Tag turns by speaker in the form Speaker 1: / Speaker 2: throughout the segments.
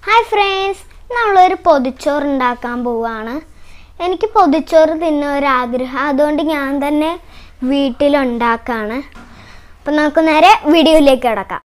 Speaker 1: Hi friends നമ്മളൊരു പൊതിച്ചോറ് ഉണ്ടാക്കാൻ പോവുകയാണ് എനിക്ക് പൊതിച്ചോറ് തിന്ന ഒരാഗ്രഹം അതുകൊണ്ട് ഞാൻ തന്നെ വീട്ടിലുണ്ടാക്കാണ് അപ്പം നമുക്ക് നേരെ വീഡിയോയിലേക്ക് കിടക്കാം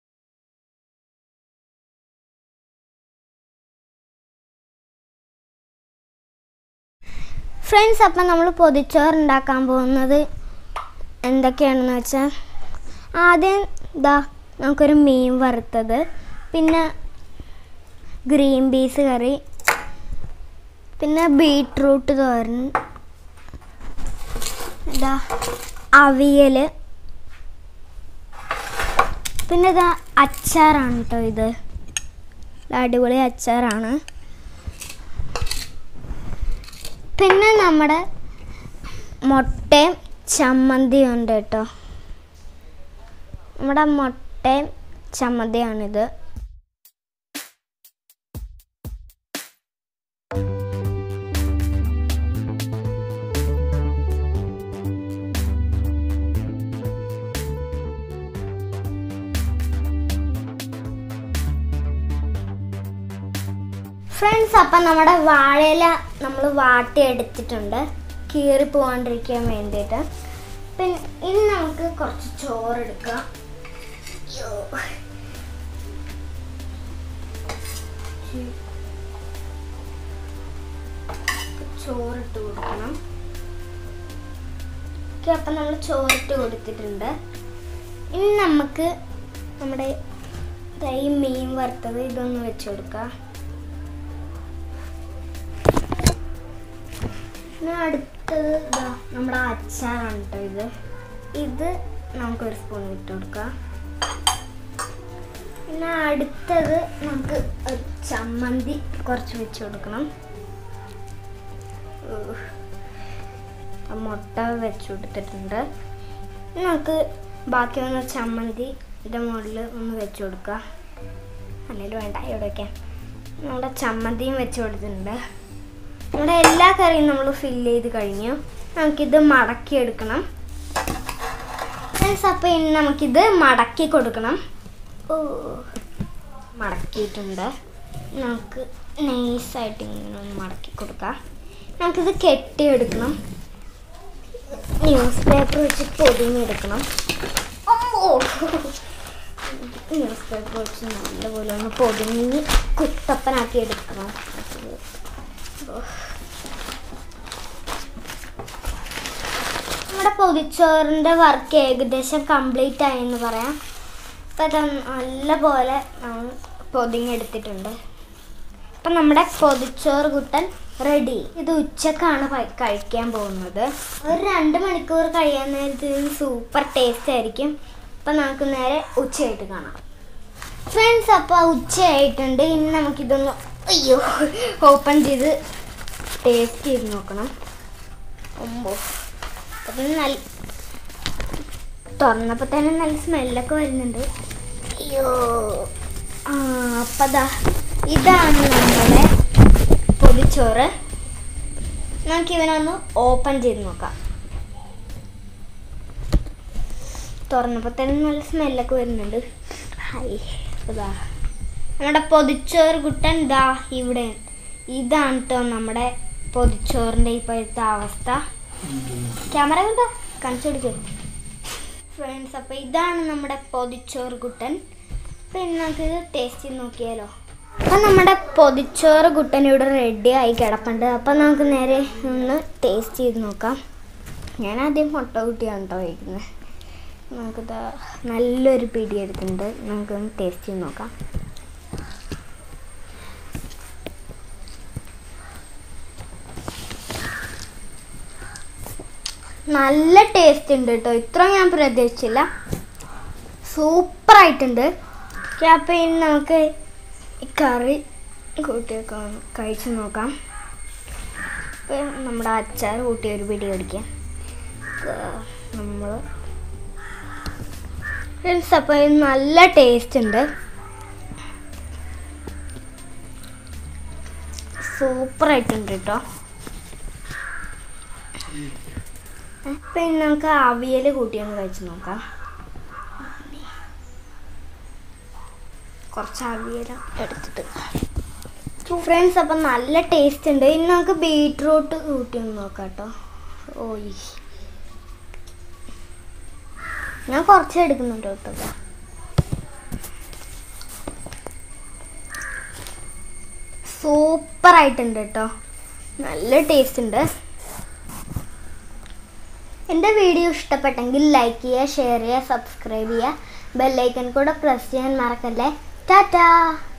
Speaker 1: ഫ്രണ്ട്സ് അപ്പം നമ്മൾ പൊതിച്ചോറ് ഉണ്ടാക്കാൻ പോകുന്നത് എന്തൊക്കെയാണെന്ന് വെച്ചാൽ ആദ്യം ഇതാ നമുക്കൊരു മീൻ വറുത്തത് പിന്നെ ഗ്രീൻ പീസ് കറി പിന്നെ ബീട്രൂട്ട് തോരൻ ഇതാ അവിയൽ പിന്നെ ഇതാ അച്ചാറാണ് കേട്ടോ ഇത് ഇത് അടിപൊളി അച്ചാറാണ് പിന്നെ നമ്മുടെ മുട്ടയും ചമ്മന്തിയും ഉണ്ട് കേട്ടോ നമ്മുടെ മുട്ടയും ചമ്മന്തിയാണിത് ഫ്രണ്ട്സ് അപ്പം നമ്മുടെ വാഴയില നമ്മൾ വാട്ടി എടുത്തിട്ടുണ്ട് കീറി പോകാണ്ടിരിക്കാൻ വേണ്ടിയിട്ട് പിന്നെ ഇനി നമുക്ക് കുറച്ച് ചോറ് എടുക്കാം അയ്യോ. ചോറിട്ട് കൊടുക്കണം ഓക്കെ അപ്പം നമ്മൾ ചോറിട്ട് കൊടുത്തിട്ടുണ്ട് ഇനി നമുക്ക് നമ്മുടെ ദാ ഈ മീൻ വറുത്തത് ഇതൊന്ന് വെച്ച് കൊടുക്കാം പിന്നെ അടുത്തത് ഇതാ നമ്മുടെ അച്ചാറാണ് കേട്ടോ ഇത് ഇത് നമുക്കൊരു സ്പൂൺ ഇട്ട് കൊടുക്കാം പിന്നെ അടുത്തത് നമുക്ക് ഒരു ചമ്മന്തി കുറച്ച് വെച്ച് കൊടുക്കണം ഉഹ്. ആ മുട്ട വെച്ച് കൊടുത്തിട്ടുണ്ട് ഇനി നമുക്ക് ബാക്കി വന്ന ചമ്മന്തി ഇതിൻ്റെ മുകളിൽ ഒന്ന് വെച്ച് കൊടുക്കുക അല്ലെങ്കിൽ വേണ്ട ഇവിടെ വയ്ക്കാം നമ്മുടെ ചമ്മന്തിയും വെച്ച് കൊടുത്തിട്ടുണ്ട് നമ്മുടെ എല്ലാ കറിയും നമ്മൾ ഫില്ല് ചെയ്ത് കഴിഞ്ഞു നമുക്കിത് മടക്കി എടുക്കണം ഫ്രണ്ട്സ് അപ്പോൾ ഇനി നമുക്കിത് മടക്കി കൊടുക്കണം ഓ മടക്കിയിട്ടുണ്ട് നമുക്ക് നൈസായിട്ട് ഇങ്ങനെ ഒന്ന് മടക്കി കൊടുക്കാം നമുക്കിത് കെട്ടിയെടുക്കണം ന്യൂസ് പേപ്പർ വെച്ച് പൊതിഞ്ഞെടുക്കണം അമ്മോ ന്യൂസ് പേപ്പർ വെച്ച് നല്ലപോലെ ഒന്ന് പൊതിഞ്ഞ് കുത്തപ്പനാക്കി എടുക്കണം നമ്മുടെ പൊതിച്ചോറിൻ്റെ വർക്ക് ഏകദേശം കംപ്ലീറ്റ് ആയി എന്ന് പറയാം അപ്പം അത് നല്ലപോലെ നമ്മൾ പൊതിഞ്ഞെടുത്തിട്ടുണ്ട് അപ്പം നമ്മുടെ പൊതിച്ചോറ് കുട്ടൻ റെഡി ഇത് ഉച്ചക്കാണ് പ- കഴിക്കാൻ പോകുന്നത് ഒരു രണ്ട് മണിക്കൂർ കഴിയാൻ നേരത്ത് ഇത് സൂപ്പർ ടേസ്റ്റ് ആയിരിക്കും അപ്പം നമുക്ക് നേരെ ഉച്ചയായിട്ട് കാണാം ഫ്രണ്ട്സ് അപ്പോൾ ഉച്ചയായിട്ടുണ്ട് ഇനി നമുക്കിതൊന്ന് അയ്യോ ഓപ്പൺ ചെയ്ത് ടേസ്റ്റ് ചെയ്ത് നോക്കണം ഒമ്പോ അപ്പം നല്ല തുറന്നപ്പോൾ തന്നെ നല്ല സ്മെല്ലൊക്കെ വരുന്നുണ്ട് അയ്യോ ആ അപ്പം ദാ ഇതാണ് നമ്മുടെ പൊതിച്ചോറ് നമുക്ക് ഇവനൊന്ന് ഓപ്പൺ ചെയ്ത് നോക്കാം തുറന്നപ്പോൾ തന്നെ നല്ല സ്മെല്ലൊക്കെ വരുന്നുണ്ട് ഹായ് ഇതാ നമ്മുടെ പൊതിച്ചോറ് കുട്ടൻ ദാ ഇവിടെ ഇതാണ് കേട്ടോ നമ്മുടെ പൊതിച്ചോറിൻ്റെ ഇപ്പോഴത്തെ അവസ്ഥ ക്യാമറ കണ്ടോ കാണിച്ചു കൊടുക്കും ഫ്രണ്ട്സ് അപ്പോൾ ഇതാണ് നമ്മുടെ പൊതിച്ചോറ് കുട്ടൻ പിന്നെ നമുക്കിത് ടേസ്റ്റ് ചെയ്ത് നോക്കിയാലോ അപ്പം നമ്മുടെ പൊതിച്ചോറ് കുട്ടൻ ഇവിടെ റെഡി ആയി കിടപ്പുണ്ട് അപ്പം നമുക്ക് നേരെ ഒന്ന് ടേസ്റ്റ് ചെയ്ത് നോക്കാം ഞാൻ ആദ്യം മുട്ട കുട്ടിയാണ് കേട്ടോ കഴിക്കുന്നത് നമുക്കിത് നല്ലൊരു പിടി എടുത്തിട്ടുണ്ട് നമുക്കൊന്ന് ടേസ്റ്റ് ചെയ്ത് നോക്കാം നല്ല ടേസ്റ്റ് ഉണ്ട് കേട്ടോ ഇത്ര ഞാൻ പ്രതീക്ഷിച്ചില്ല സൂപ്പർ ആയിട്ടുണ്ട് അപ്പം ഇനി നമുക്ക് ഈ കറി കൂട്ടിയൊക്കെ ഒന്ന് കഴിച്ച് നോക്കാം ഇപ്പം നമ്മുടെ അച്ചാർ കൂട്ടി ഒരു പിടി കടിക്കാം നമ്മൾ ഫ്രണ്ട്സ് അപ്പോൾ ഇത് നല്ല ടേസ്റ്റ് ഉണ്ട് സൂപ്പർ ആയിട്ടുണ്ട് കേട്ടോ പിന്നെ നമുക്ക് അവിയൽ കൂട്ടിയൊന്ന് കഴിച്ച് നോക്കാം കുറച്ച് അവിയൽ എടുത്തിട്ട് ഫ്രണ്ട്സ് അപ്പം നല്ല ടേസ്റ്റ് ഉണ്ട് ഇനി നമുക്ക് ബീട്രൂട്ട് കൂട്ടി ഒന്ന് നോക്കാം കേട്ടോ ഓയ് ഞാൻ കുറച്ച് എടുക്കുന്നുണ്ട് കേട്ടോ സൂപ്പർ ആയിട്ടുണ്ട് കേട്ടോ നല്ല ടേസ്റ്റ് ഉണ്ട് എൻ്റെ വീഡിയോ ഇഷ്ടപ്പെട്ടെങ്കിൽ ലൈക്ക് ചെയ്യുക ഷെയർ ചെയ്യുക സബ്സ്ക്രൈബ് ചെയ്യുക ബെല്ലൈക്കൺ കൂടെ പ്രസ് ചെയ്യാൻ മറക്കല്ലേ ടാറ്റാ